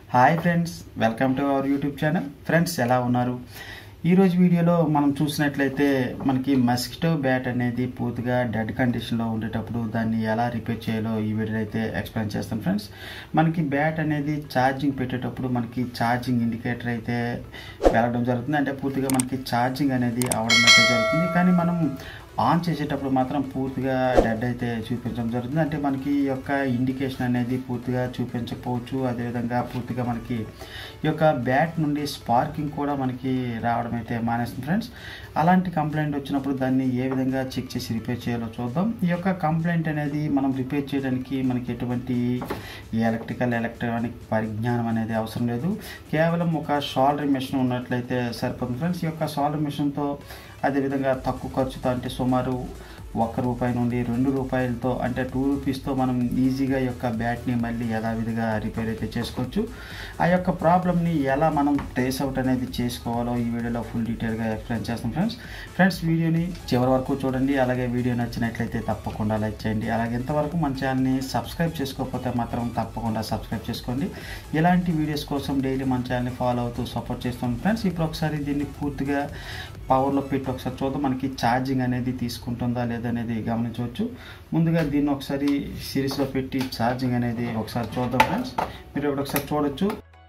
hi friends welcome to our YouTube channel friends ఎలా ఉన్నారు ఈరోజు వీడియోలో మనం చూసినట్లయితే మనకి మస్కిటో బ్యాట్ అనేది పూర్తిగా డెడ్ కండిషన్లో ఉండేటప్పుడు దాన్ని ఎలా రిపేర్ చేయాలో ఈ వీడియోలో అయితే ఎక్స్ప్లెయిన్ చేస్తాను ఫ్రెండ్స్ మనకి బ్యాట్ అనేది ఛార్జింగ్ పెట్టేటప్పుడు మనకి ఛార్జింగ్ ఇండికేటర్ అయితే వెళ్ళడం జరుగుతుంది అంటే పూర్తిగా మనకి ఛార్జింగ్ అనేది అవడం అయితే జరుగుతుంది కానీ మనం ఆన్ చేసేటప్పుడు మాత్రం పూర్తిగా డెడ్ అయితే చూపించడం జరుగుతుంది అంటే మనకి ఈ యొక్క ఇండికేషన్ అనేది పూర్తిగా చూపించకపోవచ్చు అదేవిధంగా పూర్తిగా మనకి ఈ యొక్క బ్యాట్ నుండి స్పార్కింగ్ కూడా మనకి రావడం అయితే మానేస్తుంది ఫ్రెండ్స్ అలాంటి కంప్లైంట్ వచ్చినప్పుడు దాన్ని ఏ విధంగా చెక్ చేసి రిపేర్ చేయాలో చూద్దాం ఈ యొక్క కంప్లైంట్ అనేది మనం రిపేర్ చేయడానికి మనకి ఎటువంటి ఎలక్ట్రికల్ ఎలక్ట్రానిక్ పరిజ్ఞానం అనేది అవసరం లేదు కేవలం ఒక షాల్డర్ మిషన్ ఉన్నట్లయితే సరిపోతుంది ఫ్రెండ్స్ ఈ యొక్క షాల్డర్ మిషన్తో అదేవిధంగా తక్కువ ఖర్చుతో అంటే సుమారు ఒక్క రూపాయి నుండి రెండు రూపాయలతో అంటే టూ రూపీస్తో మనం ఈజీగా ఈ యొక్క బ్యాట్ని మళ్ళీ యథావిధిగా రిపేర్ అయితే చేసుకోవచ్చు ఆ యొక్క ప్రాబ్లమ్ని ఎలా మనం ట్రేస్ అవుట్ అనేది చేసుకోవాలో ఈ వీడియోలో ఫుల్ డీటెయిల్గా ఎక్స్ప్లెయిన్ చేస్తాం ఫ్రెండ్స్ ఫ్రెండ్స్ వీడియోని చివరి వరకు చూడండి అలాగే వీడియో నచ్చినట్లయితే తప్పకుండా లైక్ చేయండి అలాగే ఇంతవరకు మన ఛానల్ని సబ్స్క్రైబ్ చేసుకోకపోతే మాత్రం తప్పకుండా సబ్స్క్రైబ్ చేసుకోండి ఇలాంటి వీడియోస్ కోసం డైలీ మన ఛానల్ని ఫాలో అవుతూ సపోర్ట్ చేస్తాం ఫ్రెండ్స్ ఇప్పుడు ఒకసారి దీన్ని పూర్తిగా పవర్లో పెట్టి ఒకసారి చూద్దాం మనకి ఛార్జింగ్ అనేది తీసుకుంటుందా లేదనేది గమనించవచ్చు ముందుగా దీన్ని ఒకసారి సిరీస్లో పెట్టి ఛార్జింగ్ అనేది ఒకసారి చూద్దాం ఫ్రెండ్స్ మీరు ఇప్పుడు ఒకసారి చూడొచ్చు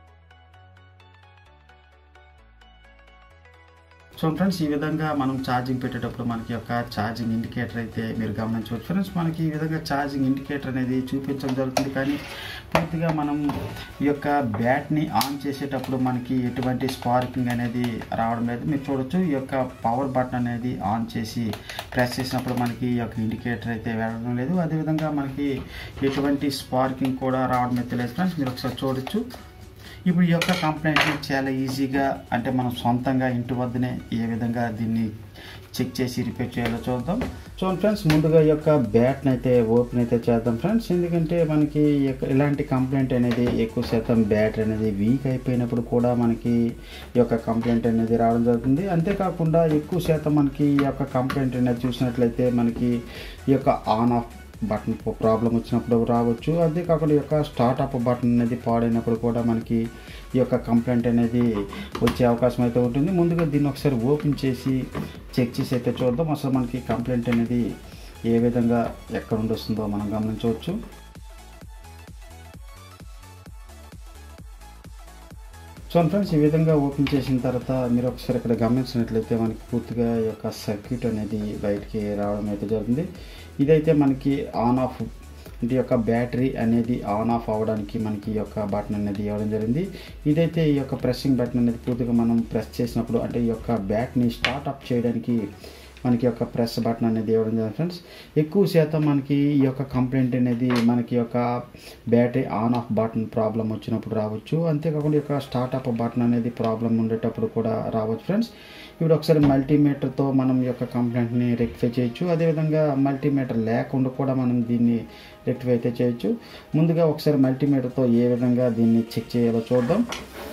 సో ఫ్రెండ్స్ ఈ విధంగా మనం ఛార్జింగ్ పెట్టేటప్పుడు మనకి యొక్క ఛార్జింగ్ ఇండికేటర్ అయితే మీరు గమనించవచ్చు ఫ్రెండ్స్ మనకి ఈ విధంగా ఛార్జింగ్ ఇండికేటర్ అనేది చూపించడం జరుగుతుంది కానీ పూర్తిగా మనం ఈ యొక్క బ్యాట్ని ఆన్ చేసేటప్పుడు మనకి ఎటువంటి స్పార్కింగ్ అనేది రావడం లేదు మీరు చూడొచ్చు ఈ యొక్క పవర్ బటన్ అనేది ఆన్ చేసి ప్రెస్ చేసినప్పుడు మనకి ఈ యొక్క ఇండికేటర్ అయితే వెళ్ళడం లేదు అదేవిధంగా మనకి ఎటువంటి స్పార్కింగ్ కూడా రావడం అయితే లేదు ఫ్రెండ్స్ మీరు ఒకసారి చూడొచ్చు ఇప్పుడు ఈ యొక్క కంప్లైంట్ని చాలా ఈజీగా అంటే మనం సొంతంగా ఇంటి వద్దనే ఏ విధంగా దీన్ని చెక్ చేసి రిపేర్ చేయాలో చూద్దాం చూడండి ఫ్రెండ్స్ ముందుగా ఈ యొక్క బ్యాట్ని అయితే ఓపెన్ అయితే చేద్దాం ఫ్రెండ్స్ ఎందుకంటే మనకి ఈ యొక్క ఇలాంటి కంప్లైంట్ అనేది ఎక్కువ శాతం బ్యాటరీ అనేది వీక్ అయిపోయినప్పుడు కూడా మనకి ఈ యొక్క కంప్లైంట్ అనేది రావడం జరుగుతుంది అంతేకాకుండా ఎక్కువ శాతం మనకి ఈ యొక్క కంప్లైంట్ అనేది చూసినట్లయితే మనకి ఈ యొక్క ఆన్ ఆఫ్ బటన్ ప్రాబ్లం వచ్చినప్పుడు రావచ్చు అంతేకాకుండా ఈ యొక్క స్టార్ట్అప్ బటన్ అనేది పాడైనప్పుడు కూడా మనకి ఈ యొక్క కంప్లైంట్ అనేది వచ్చే అవకాశం అయితే ఉంటుంది ముందుగా దీన్ని ఒకసారి ఓపెన్ చేసి చెక్ చేసి అయితే చూద్దాం అసలు మనకి కంప్లైంట్ అనేది ఏ విధంగా ఎక్కడ నుండి వస్తుందో మనం గమనించవచ్చు సో ఫ్రెండ్స్ ఈ విధంగా ఓపెన్ చేసిన తర్వాత మీరు ఒకసారి ఇక్కడ గమనించినట్లయితే మనకి పూర్తిగా ఈ యొక్క సర్క్యూట్ అనేది బయటికి రావడం అయితే జరుగుతుంది ఇదైతే మనకి ఆన్ ఆఫ్ అంటే యొక్క బ్యాటరీ అనేది ఆన్ ఆఫ్ అవ్వడానికి మనకి ఈ యొక్క బటన్ అనేది ఇవ్వడం జరిగింది ఇదైతే ఈ యొక్క ప్రెస్సింగ్ బటన్ అనేది పూర్తిగా మనం ప్రెస్ చేసినప్పుడు అంటే ఈ యొక్క బ్యాట్ని స్టార్ట్ అప్ చేయడానికి మనకి యొక్క ప్రెస్ బటన్ అనేది ఇవ్వడం జరిగింది ఫ్రెండ్స్ ఎక్కువ శాతం మనకి ఈ యొక్క కంప్లైంట్ అనేది మనకి యొక్క battery on off button problem వచ్చినప్పుడు రావచ్చు అంతేకాకుండా ఈ యొక్క స్టార్ట్అప్ బటన్ అనేది ప్రాబ్లం ఉండేటప్పుడు కూడా రావచ్చు ఫ్రెండ్స్ ఇప్పుడు ఒకసారి మల్టీమీటర్తో మనం ఈ యొక్క కంప్లైంట్ని రెక్టిఫై చేయొచ్చు అదేవిధంగా మల్టీమీటర్ లేకుండా కూడా మనం దీన్ని రెక్టిఫై అయితే చేయొచ్చు ముందుగా ఒకసారి మల్టీమీటర్తో ఏ విధంగా దీన్ని చెక్ చేయాలో చూద్దాం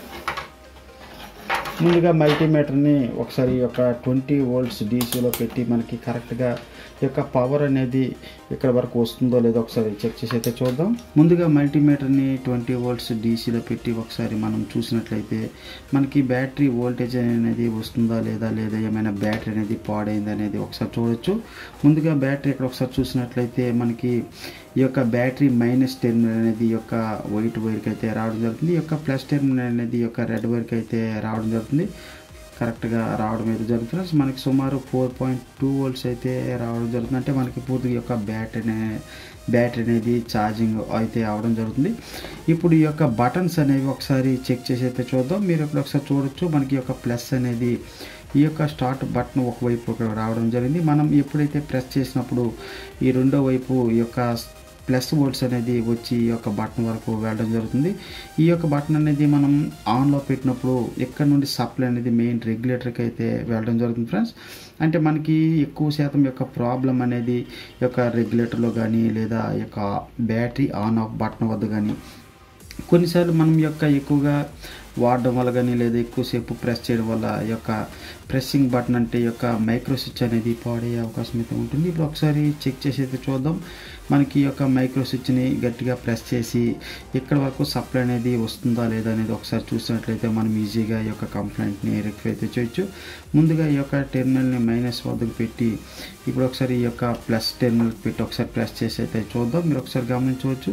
ముందుగా మల్టీమీటర్ని ఒకసారి యొక్క ట్వంటీ వోల్ట్స్ డీసీలో పెట్టి మనకి కరెక్ట్గా యొక్క పవర్ అనేది ఇక్కడ వరకు వస్తుందో లేదో ఒకసారి చెక్ చేసి అయితే చూద్దాం ముందుగా మల్టీమీటర్ని ట్వంటీ వోల్ట్స్ డీసీలో పెట్టి ఒకసారి మనం చూసినట్లయితే మనకి బ్యాటరీ వోల్టేజ్ అనేది వస్తుందా లేదా లేదా ఏమైనా బ్యాటరీ అనేది పాడైంది అనేది ఒకసారి చూడొచ్చు ముందుగా బ్యాటరీ ఇక్కడ ఒకసారి చూసినట్లయితే మనకి ఈ యొక్క బ్యాటరీ మైనస్ టెర్మినల్ అనేది ఈ యొక్క వైట్ వైర్కి అయితే రావడం జరుగుతుంది ఈ యొక్క ప్లస్ టెర్మినల్ అనేది ఈ యొక్క రెడ్ వైర్కి అయితే రావడం జరుగుతుంది కరెక్ట్గా రావడం అయితే జరుగుతుంది మనకి సుమారు ఫోర్ పాయింట్ టూ వోల్ట్స్ అయితే రావడం జరుగుతుంది అంటే మనకి పూర్తిగా యొక్క బ్యాటరీ బ్యాటరీ అనేది ఛార్జింగ్ అయితే అవడం జరుగుతుంది ఇప్పుడు ఈ యొక్క బటన్స్ అనేవి ఒకసారి చెక్ చేసి అయితే చూద్దాం మీరు ఇప్పుడు ఒకసారి చూడొచ్చు మనకి యొక్క ప్లస్ అనేది ఈ యొక్క స్టార్ట్ బటన్ ఒకవైపు రావడం జరిగింది మనం ఎప్పుడైతే ప్రెస్ చేసినప్పుడు ఈ రెండో వైపు ఈ యొక్క ప్లస్ వోల్ట్స్ అనేది వచ్చి ఈ యొక్క బటన్ వరకు వెళ్ళడం జరుగుతుంది ఈ యొక్క బటన్ అనేది మనం ఆన్లో పెట్టినప్పుడు ఎక్కడ నుండి సప్లై అనేది మెయిన్ రెగ్యులేటర్కి అయితే వెళ్ళడం జరుగుతుంది ఫ్రెండ్స్ అంటే మనకి ఎక్కువ శాతం యొక్క ప్రాబ్లం అనేది ఈ యొక్క రెగ్యులేటర్లో కానీ లేదా ఈ యొక్క బ్యాటరీ ఆన్ ఆఫ్ బటన్ వద్ద కానీ కొన్నిసార్లు మనం యొక్క ఎక్కువగా వాడడం వల్ల కానీ లేదా ఎక్కువసేపు ప్రెస్ చేయడం వల్ల ఈ యొక్క ప్రెస్సింగ్ బటన్ అంటే ఈ యొక్క మైక్రో స్విచ్ అనేది పాడయ్యే అవకాశం అయితే ఉంటుంది ఇప్పుడు ఒకసారి చెక్ చేసి అయితే చూద్దాం మనకి ఈ యొక్క మైక్రో స్విచ్ని గట్టిగా ప్రెస్ చేసి ఇక్కడ వరకు సప్లై అనేది వస్తుందా లేదా అనేది ఒకసారి చూసినట్లయితే మనం ఈజీగా ఈ యొక్క కంప్లైంట్ని రెక్టిఫై అయితే చేయొచ్చు ముందుగా ఈ యొక్క టెర్మినల్ని మైనస్ వద్దకు పెట్టి ఇప్పుడు ఒకసారి ఈ యొక్క ప్లస్ టెర్మినల్ పెట్టి ఒకసారి ప్రెస్ చేసి అయితే చూద్దాం మీరు ఒకసారి గమనించవచ్చు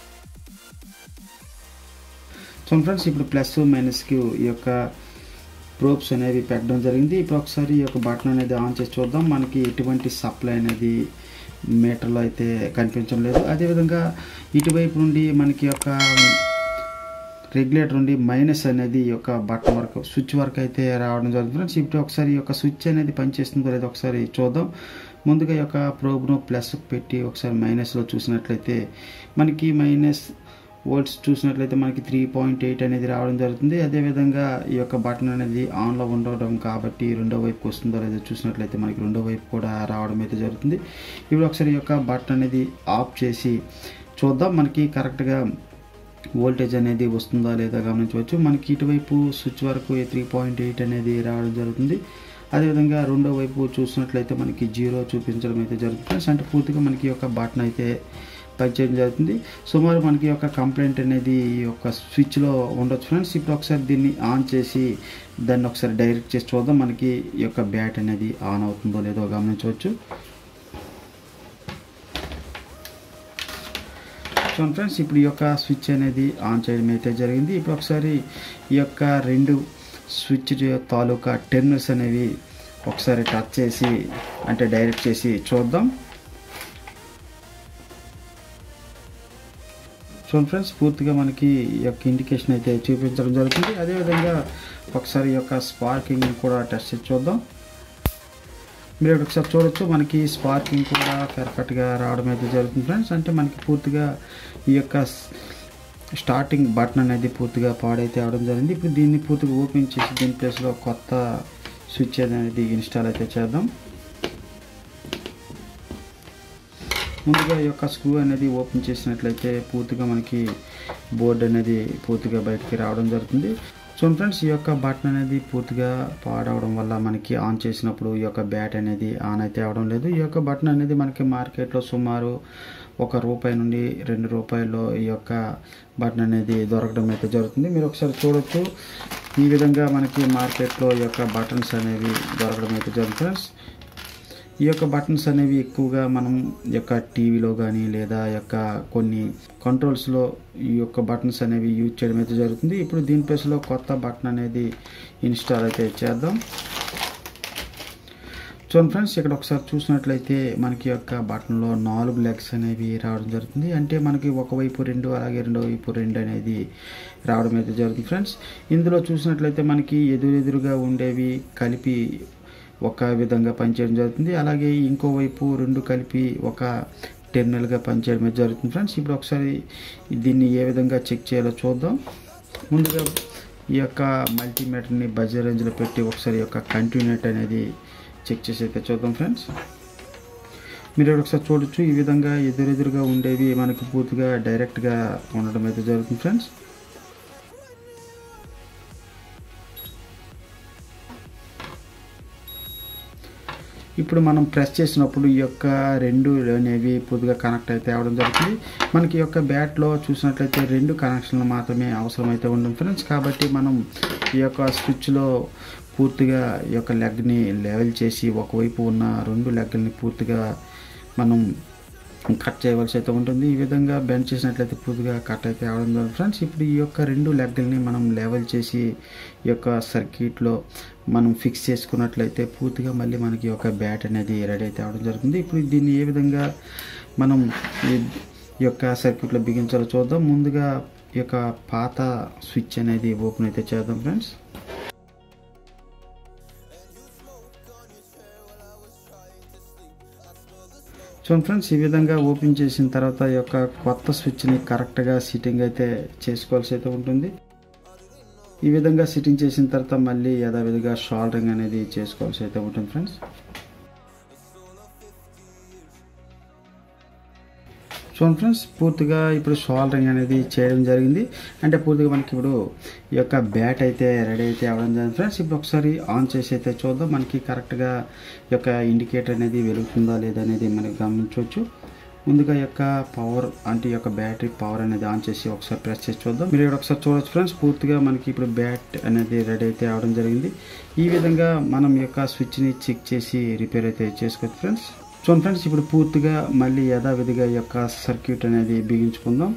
సో ఫ్రెండ్స్ ఇప్పుడు ప్లస్ మైనస్కి ఈ యొక్క ప్రోబ్స్ అనేవి పెట్టడం జరిగింది ఇప్పుడు ఒకసారి ఈ యొక్క బటన్ అనేది ఆన్ చేసి చూద్దాం మనకి ఎటువంటి సప్లై అనేది మీటర్లో అయితే కనిపించడం లేదు అదేవిధంగా ఇటువైపు నుండి మనకి యొక్క రెగ్యులేటర్ నుండి మైనస్ అనేది ఈ యొక్క బటన్ వరకు స్విచ్ వరకు అయితే రావడం జరుగుతుంది ఫ్రెండ్స్ ఇప్పుడు ఒకసారి ఈ యొక్క స్విచ్ అనేది పనిచేస్తుందో లేదో ఒకసారి చూద్దాం ముందుగా ఈ యొక్క ప్రోబ్ను ప్లస్ పెట్టి ఒకసారి మైనస్లో చూసినట్లయితే మనకి మైనస్ వోల్ట్స్ చూసినట్లయితే మనకి త్రీ పాయింట్ ఎయిట్ అనేది రావడం జరుగుతుంది అదేవిధంగా ఈ యొక్క బటన్ అనేది ఆన్లో ఉండడం కాబట్టి రెండో వైపు వస్తుందో లేదో చూసినట్లయితే మనకి రెండో వైపు కూడా రావడం అయితే జరుగుతుంది ఇప్పుడు ఒకసారి ఈ యొక్క బటన్ అనేది ఆఫ్ చేసి చూద్దాం మనకి కరెక్ట్గా వోల్టేజ్ అనేది వస్తుందా లేదా గమనించవచ్చు మనకి ఇటువైపు స్విచ్ వరకు త్రీ పాయింట్ ఎయిట్ అనేది రావడం జరుగుతుంది అదేవిధంగా రెండో వైపు చూసినట్లయితే మనకి జీరో చూపించడం అయితే జరుగుతుంది అంటే పూర్తిగా మనకి ఈ యొక్క బటన్ అయితే పనిచేయడం జరుగుతుంది సుమారు మనకి యొక్క కంప్లైంట్ అనేది ఈ యొక్క స్విచ్లో ఉండొచ్చు ఫ్రెండ్స్ ఇప్పుడు ఒకసారి దీన్ని ఆన్ చేసి దాన్ని ఒకసారి డైరెక్ట్ చేసి చూద్దాం మనకి ఈ యొక్క బ్యాట్ అనేది ఆన్ అవుతుందో లేదో గమనించవచ్చు చూడండి ఫ్రెండ్స్ ఇప్పుడు ఈ యొక్క స్విచ్ అనేది ఆన్ చేయడం అయితే జరిగింది ఇప్పుడు ఒకసారి ఈ యొక్క రెండు స్విచ్ తాలూకా టెర్మినల్స్ అనేవి ఒకసారి టచ్ చేసి అంటే డైరెక్ట్ చేసి చూద్దాం చూడండి ఫ్రెండ్స్ పూర్తిగా మనకి ఈ యొక్క ఇండికేషన్ అయితే చూపించడం జరుగుతుంది అదేవిధంగా ఒకసారి ఈ యొక్క స్పార్కింగ్ కూడా టెస్ట్ చేసి చూద్దాం మీరు ఇక్కడ ఒకసారి చూడొచ్చు మనకి స్పార్కింగ్ కూడా పర్ఫెక్ట్గా రావడం అయితే జరుగుతుంది ఫ్రెండ్స్ అంటే మనకి పూర్తిగా ఈ యొక్క స్టార్టింగ్ బటన్ అనేది పూర్తిగా పాడైతే అవడం జరిగింది ఇప్పుడు దీన్ని పూర్తిగా ఓపెన్ చేసి దీని ప్లేస్లో కొత్త స్విచ్ అనేది ఇన్స్టాల్ అయితే చేద్దాం ముందుగా ఈ యొక్క స్క్రూ అనేది ఓపెన్ చేసినట్లయితే పూర్తిగా మనకి బోర్డు అనేది పూర్తిగా బయటికి రావడం జరుగుతుంది సో ఫ్రెండ్స్ ఈ యొక్క బటన్ అనేది పూర్తిగా పాడవడం వల్ల మనకి ఆన్ చేసినప్పుడు ఈ యొక్క బ్యాట్ అనేది ఆన్ అయితే అవడం లేదు ఈ యొక్క బటన్ అనేది మనకి మార్కెట్లో సుమారు ఒక రూపాయి నుండి రెండు రూపాయల్లో ఈ యొక్క బటన్ అనేది దొరకడం అయితే జరుగుతుంది మీరు ఒకసారి చూడొచ్చు ఈ విధంగా మనకి మార్కెట్లో ఈ యొక్క బటన్స్ అనేవి దొరకడం అయితే జరుగుతుంది ఫ్రెండ్స్ ఈ యొక్క బటన్స్ అనేవి ఎక్కువగా మనం ఈ యొక్క టీవీలో కానీ లేదా యొక్క కొన్ని కంట్రోల్స్లో ఈ యొక్క బటన్స్ అనేవి యూజ్ చేయడం అయితే జరుగుతుంది ఇప్పుడు దీని ప్లేస్లో కొత్త బటన్ అనేది ఇన్స్టాల్ అయితే చేద్దాం చూడండి ఫ్రెండ్స్ ఇక్కడ ఒకసారి చూసినట్లయితే మనకి యొక్క బటన్లో నాలుగు లెగ్స్ అనేవి రావడం జరుగుతుంది అంటే మనకి ఒకవైపు రెండు అలాగే రెండో వైపు రెండు అనేది రావడం అయితే జరుగుతుంది ఫ్రెండ్స్ ఇందులో చూసినట్లయితే మనకి ఎదురెదురుగా ఉండేవి కలిపి ఒక విధంగా పనిచేయడం జరుగుతుంది అలాగే ఇంకోవైపు రెండు కలిపి ఒక టెర్మినల్గా పనిచేయడం అయితే జరుగుతుంది ఫ్రెండ్స్ ఇప్పుడు ఒకసారి దీన్ని ఏ విధంగా చెక్ చేయాలో చూద్దాం ముందుగా ఈ యొక్క మల్టీమీటర్ని బజర్ రేంజ్లో పెట్టి ఒకసారి ఈ యొక్క కంటిన్యూట్ అనేది చెక్ చేసి అయితే చూద్దాం ఫ్రెండ్స్ మీరు ఒకసారి చూడొచ్చు ఈ విధంగా ఎదురెదురుగా ఉండేవి మనకి పూర్తిగా డైరెక్ట్గా ఉండడం అయితే జరుగుతుంది ఫ్రెండ్స్ ఇప్పుడు మనం ప్రెస్ చేసినప్పుడు ఈ యొక్క రెండు అనేవి పూర్తిగా కనెక్ట్ అయితే అవడం జరుగుతుంది మనకి ఈ యొక్క బ్యాట్లో చూసినట్లయితే రెండు కనెక్షన్లు మాత్రమే అవసరమైతే ఉండదు ఫ్రెండ్స్ కాబట్టి మనం ఈ యొక్క స్విచ్లో పూర్తిగా ఈ యొక్క లెగ్ని లెవెల్ చేసి ఒకవైపు ఉన్న రెండు లెగ్ని పూర్తిగా మనం కట్ చేయవలసి అయితే ఉంటుంది ఈ విధంగా బెండ్ చేసినట్లయితే పూర్తిగా కట్ అయితే అవడం జరుగుతుంది ఫ్రెండ్స్ ఇప్పుడు ఈ యొక్క రెండు లెగ్గల్ని మనం లెవెల్ చేసి ఈ యొక్క సర్క్యూట్లో మనం ఫిక్స్ చేసుకున్నట్లయితే పూర్తిగా మళ్ళీ మనకి ఈ యొక్క బ్యాట్ అనేది రెడీ అయితే అవడం జరుగుతుంది ఇప్పుడు దీన్ని ఏ విధంగా మనం ఈ ఈ యొక్క సర్క్యూట్లో బిగించాలో చూద్దాం ముందుగా ఈ యొక్క పాత స్విచ్ అనేది ఓపెన్ అయితే చేద్దాం ఫ్రెండ్స్ చూడండి ఫ్రెండ్స్ ఈ విధంగా ఓపెన్ చేసిన తర్వాత ఈ యొక్క కొత్త స్విచ్ని కరెక్ట్గా సిట్టింగ్ అయితే చేసుకోవాల్సి అయితే ఉంటుంది ఈ విధంగా సిట్టింగ్ చేసిన తర్వాత మళ్ళీ యథావిధిగా షాల్డరింగ్ అనేది చేసుకోవాల్సి అయితే ఉంటుంది ఫ్రెండ్స్ చూడండి ఫ్రెండ్స్ పూర్తిగా ఇప్పుడు సోల్డరింగ్ అనేది చేయడం జరిగింది అంటే పూర్తిగా మనకి ఇప్పుడు ఈ యొక్క బ్యాట్ అయితే రెడీ అయితే అవ్వడం జరిగింది ఫ్రెండ్స్ ఇప్పుడు ఒకసారి ఆన్ చేసి అయితే చూద్దాం మనకి కరెక్ట్గా ఈ యొక్క ఇండికేటర్ అనేది వెలుగుతుందా లేదా అనేది మనకి గమనించవచ్చు ముందుగా ఈ యొక్క పవర్ అంటే ఈ యొక్క బ్యాటరీ పవర్ అనేది ఆన్ చేసి ఒకసారి ప్రెస్ చేసి చూద్దాం మీరు ఇక్కడ ఒకసారి చూడొచ్చు ఫ్రెండ్స్ పూర్తిగా మనకి ఇప్పుడు బ్యాట్ అనేది రెడీ అయితే అవడం జరిగింది ఈ విధంగా మనం ఈ యొక్క స్విచ్ని చెక్ చేసి రిపేర్ అయితే చేసుకోవచ్చు ఫ్రెండ్స్ చూడండి ఫ్రెండ్స్ ఇప్పుడు పూర్తిగా మళ్ళీ యథావిధిగా ఈ యొక్క సర్క్యూట్ అనేది బిగించుకుందాం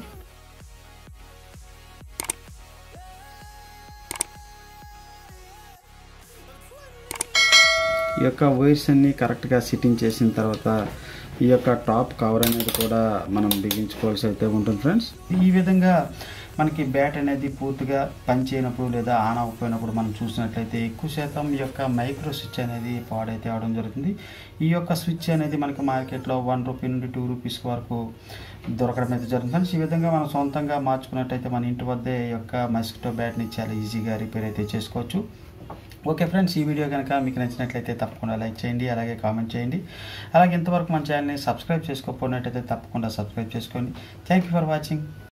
ఈ యొక్క వైర్స్ అన్ని కరెక్ట్గా సిట్టింగ్ చేసిన తర్వాత ఈ యొక్క టాప్ కవర్ అనేది కూడా మనం బిగించుకోవాల్సి అయితే ఉంటుంది ఫ్రెండ్స్ ఈ విధంగా మనకి బ్యాట్ అనేది పూర్తిగా పనిచేయనప్పుడు లేదా ఆన్ అవ్వకపోయినప్పుడు మనం చూసినట్లయితే ఎక్కువ శాతం ఈ యొక్క మైక్రో స్విచ్ అనేది పాడైతే అవడం జరుగుతుంది ఈ యొక్క స్విచ్ అనేది మనకి మార్కెట్లో వన్ రూపీ నుండి టూ రూపీస్ వరకు దొరకడం అయితే జరుగుతుంది ఫ్రెండ్స్ ఈ విధంగా మనం సొంతంగా మార్చుకున్నట్టయితే మన ఇంటి వద్దే ఈ యొక్క మస్కిటో బ్యాట్ని చాలా ఈజీగా రిపేర్ అయితే చేసుకోవచ్చు ఓకే ఫ్రెండ్స్ ఈ వీడియో కనుక మీకు నచ్చినట్లయితే తప్పకుండా లైక్ చేయండి అలాగే కామెంట్ చేయండి అలాగే ఇంతవరకు మన ఛానల్ని సబ్స్క్రైబ్ చేసుకోకపోయినట్టయితే తప్పకుండా సబ్స్క్రైబ్ చేసుకోండి థ్యాంక్ యూ ఫర్ వాచింగ్